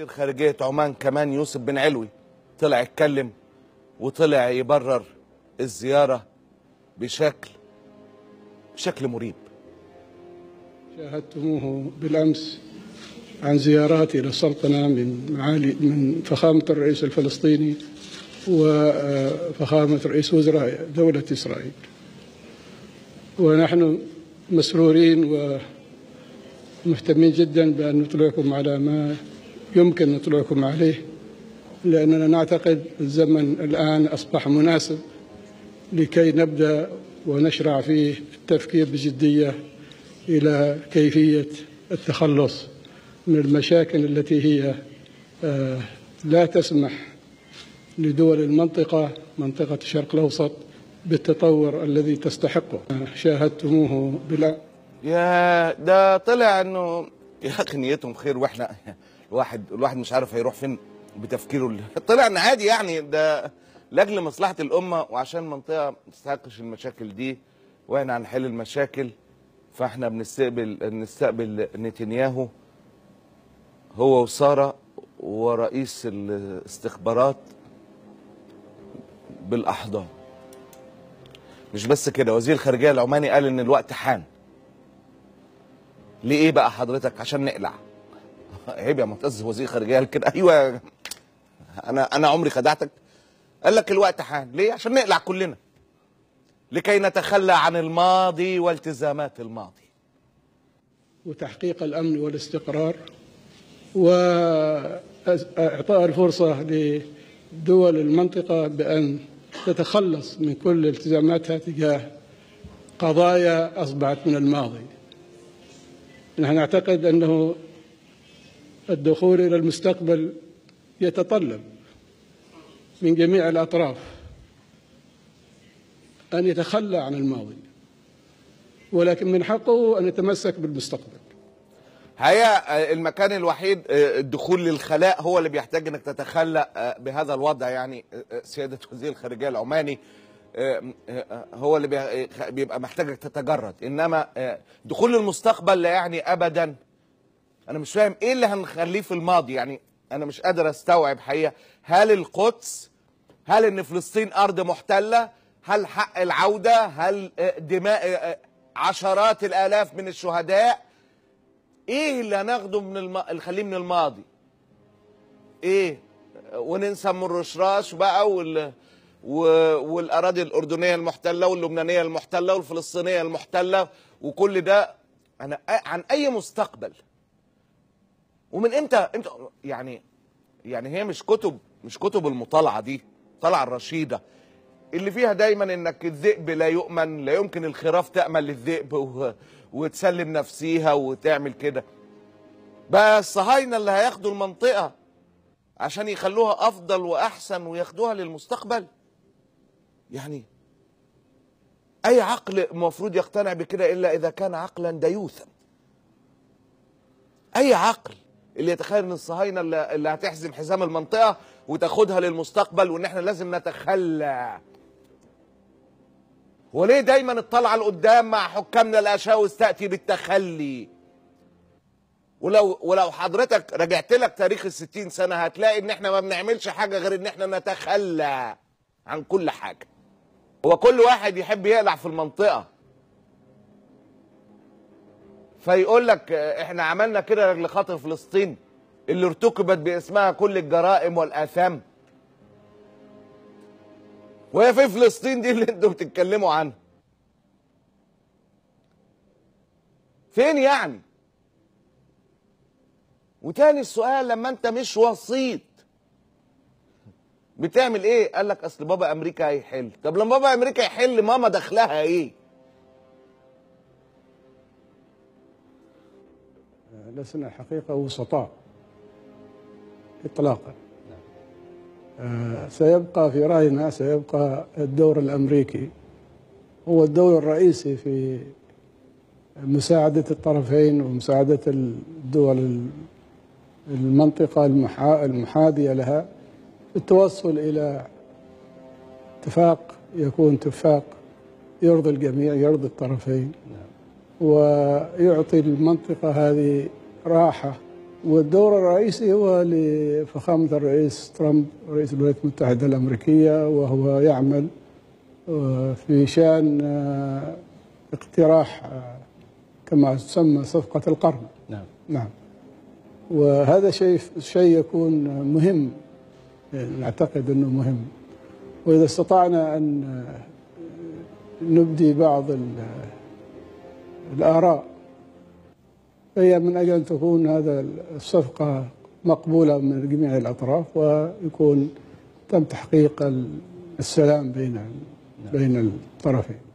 خارجية عمان كمان يوسف بن علوي طلع يتكلم وطلع يبرر الزيارة بشكل بشكل مريب شاهدتموه بالامس عن زياراتي الى السلطنه من معالي من فخامه الرئيس الفلسطيني وفخامه رئيس وزراء دوله اسرائيل. ونحن مسرورين ومهتمين جدا بان نطلعكم على ما يمكن نطلعكم عليه لاننا نعتقد الزمن الان اصبح مناسب لكي نبدا ونشرع فيه التفكير بجديه الى كيفيه التخلص من المشاكل التي هي آه، لا تسمح لدول المنطقه منطقه الشرق الاوسط بالتطور الذي تستحقه شاهدتموه بالامس يا ده طلع انه يا اخي نيتهم خير واحنا الواحد الواحد مش عارف هيروح فين بتفكيره اللي طلع ان عادي يعني ده لاجل مصلحه الامه وعشان منطقه ما تستحقش المشاكل دي واحنا هنحل المشاكل فاحنا بنستقبل نستقبل نتنياهو هو وساره ورئيس الاستخبارات بالاحضان مش بس كده وزير الخارجيه العماني قال ان الوقت حان ليه بقى حضرتك عشان نقلع عيب يا معتز وزير خارجيه قال كده ايوه انا انا عمري خدعتك قال لك الوقت حان ليه عشان نقلع كلنا لكي نتخلى عن الماضي والتزامات الماضي وتحقيق الامن والاستقرار واعطاء الفرصه لدول المنطقه بان تتخلص من كل التزاماتها تجاه قضايا اصبحت من الماضي. نحن نعتقد انه الدخول الى المستقبل يتطلب من جميع الاطراف ان يتخلى عن الماضي ولكن من حقه ان يتمسك بالمستقبل. هي المكان الوحيد الدخول للخلاء هو اللي بيحتاج انك تتخلى بهذا الوضع يعني سياده وزير الخارجيه العماني هو اللي بيبقى محتاجك تتجرد انما دخول المستقبل لا يعني ابدا انا مش فاهم ايه اللي هنخليه في الماضي يعني انا مش قادر استوعب حقيقه هل القدس هل ان فلسطين ارض محتله هل حق العوده هل دماء عشرات الالاف من الشهداء ايه اللي هناخده من الم... نخليه من الماضي ايه وننسى ام الرشراش بقى وال... و... والاراضي الاردنيه المحتله واللبنانيه المحتله والفلسطينيه المحتله وكل ده انا عن اي مستقبل ومن امتى امتى يعني يعني هي مش كتب مش كتب المطالعه دي الطلعه الرشيده اللي فيها دايما انك الذئب لا يؤمن لا يمكن الخراف تامن للذئب و... وتسلم نفسيها وتعمل كده بقى الصهاينه اللي هياخدوا المنطقه عشان يخلوها افضل واحسن وياخدوها للمستقبل يعني اي عقل المفروض يقتنع بكده الا اذا كان عقلا ديوثا اي عقل اللي يتخيل ان الصهاينه اللي, اللي هتحزم حزام المنطقه وتاخدها للمستقبل وان احنا لازم نتخلى وليه دايما الطلعه لقدام مع حكامنا الاشاوس تاتي بالتخلي ولو ولو حضرتك رجعت لك تاريخ الستين سنه هتلاقي ان احنا ما بنعملش حاجه غير ان احنا نتخلى عن كل حاجه هو كل واحد يحب يقلع في المنطقه فيقول لك احنا عملنا كده لاجل خاطر فلسطين اللي ارتكبت باسمها كل الجرائم والاثام وهي في فلسطين دي اللي انتوا بتتكلموا عنها فين يعني وتاني السؤال لما انت مش وسيط بتعمل ايه قال لك اصل بابا امريكا هيحل طب لما بابا امريكا يحل ماما دخلها ايه لسنا حقيقة وسطاء إطلاقا آه سيبقى في رأينا سيبقى الدور الأمريكي هو الدور الرئيسي في مساعدة الطرفين ومساعدة الدول المنطقة المحاذية لها في التوصل إلى اتفاق يكون اتفاق يرضي الجميع يرضي الطرفين ويعطي المنطقة هذه راحة والدور الرئيسي هو لفخامة الرئيس ترامب رئيس الولايات المتحدة الأمريكية وهو يعمل آه، في شأن آه، اقتراح آه، كما تسمى صفقة القرن نعم نعم وهذا شيء شيء يكون مهم نعتقد انه مهم واذا استطعنا ان نبدي بعض ال- الاراء فهي من اجل ان تكون هذا الصفقه مقبوله من جميع الاطراف ويكون تم تحقيق السلام بين بين الطرفين